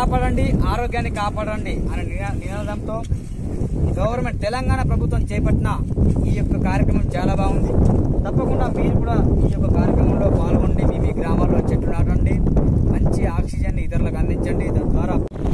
కాపాడండి ఆరోగ్యాన్ని కాపాడండి అనే నినా- నినాదంతో గవర్నమెంట్ తెలంగాణ ప్రభుత్వం చేపట్టిన ఈ యొక్క కార్యక్రమం చాలా బాగుంది తప్పకుండా మీరు కూడా ఈ యొక్క కార్యక్రమంలో పాల్గొండి మీ మీ గ్రామాల్లో చెట్లు నాటండి మంచి ఆక్సిజన్ ఇతరులకు అందించండి తద్వారా